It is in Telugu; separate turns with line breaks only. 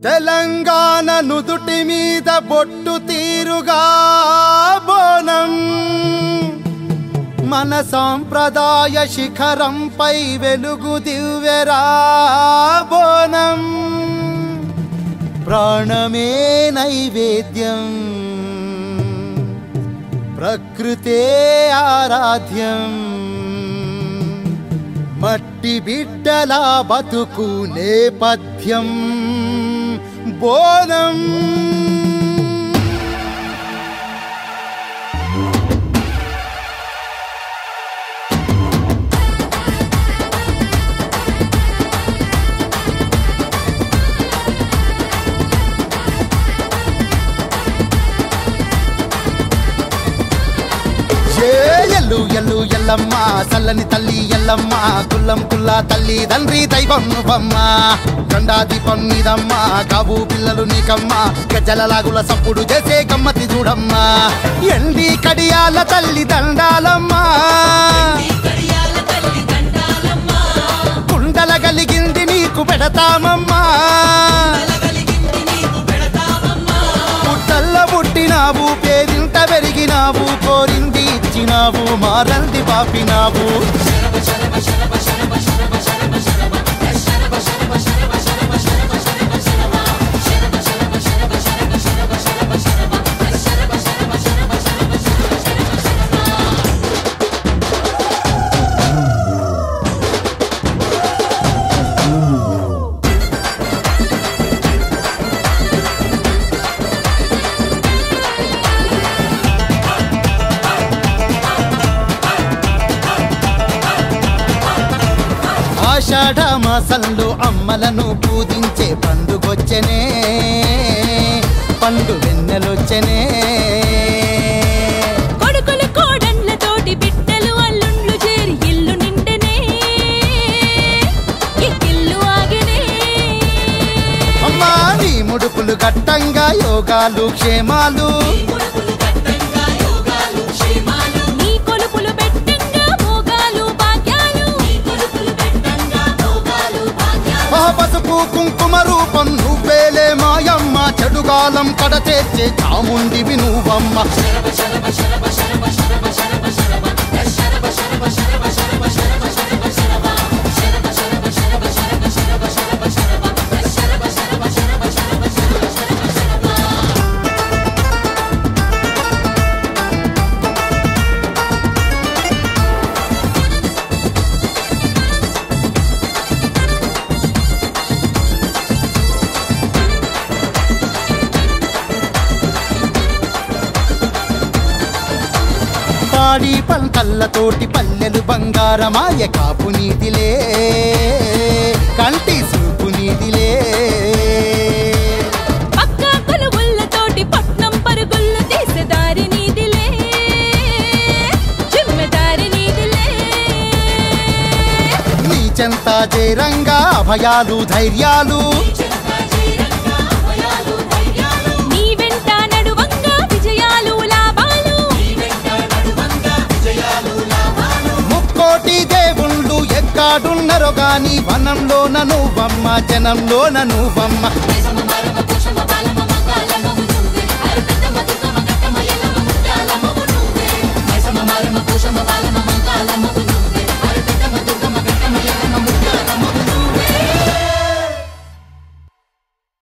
తెలంగాణ నుదుటి మీద బొట్టు తీరుగా బోనం మన సాంప్రదాయ శిఖరంపై వెలుగు దివ్యరా బోనం ప్రాణమే నైవేద్యం ప్రకృతే ఆరాధ్యం మట్టి బిడ్డల బతుకు నేపథ్యం బోనం ఏ ఎల్లు ఎల్లు ఎల్లమ్మ చల్లని తల్లి ఎల్లమ్మ కుల్లం కుల్ల తల్లి తండ్రి దైవం నువ్వమ్మ గండాది పన్నీదమ్మ కాబు పిల్లలు నీకమ్మ గజలలాగుల సప్పుడు చేసే గమ్మతి చూడమ్మా ఎండి కడియాల తల్లి దండాలమ్మా కుండల కలిగింది నీకు పెడతామమ్మా పుట్టల్ల పుట్టినావు పేరింట పెరిగినావు కోరింది ఇచ్చినావు మారంది పాపినావు ఆషాఢ మాసంలో అమ్మలను పూజించే పండుగొచ్చనే పండు వెన్నెలొచ్చనే
కొడుకులు కోడన్లతోటి బిడ్డలు అల్లుండ్లు చేరి ఇల్లు నిండెనే ఇల్లు ఆగెనే
అమ్మా నీ ముడుపులు గట్టంగా యోగాలు క్షేమాలు
నీ కొలుపులు పెట్టంగా భోగాలు భాగ్యాలు
ఆ పసుపు కుంకుమ రూపం నువ్వేలే మాయమ్మ చెడుగాలం కడచేర్చే చాముండివి నువ్వమ్మ పాడి పంటల్లతోటి పల్లెలు బంగారమాయ కాపు నీదిలే కంటి సూపు నీదిలే
పక్క కొలువుళ్ళతోటి పట్నం పరుగుళ్ళు తీసే దారి నీదిలే జిమ్మెదారి నీదిలే
నీ చెంత చేరంగా అభయాలు ధైర్యాలు
నీ వెంట నడువంగా విజయాలు లాభాలు
ముక్కోటి దేవుళ్ళు ఎక్కాడున్నరో గాని వనంలోన నువ్వమ్మ జనంలోన నువ్వమ్మ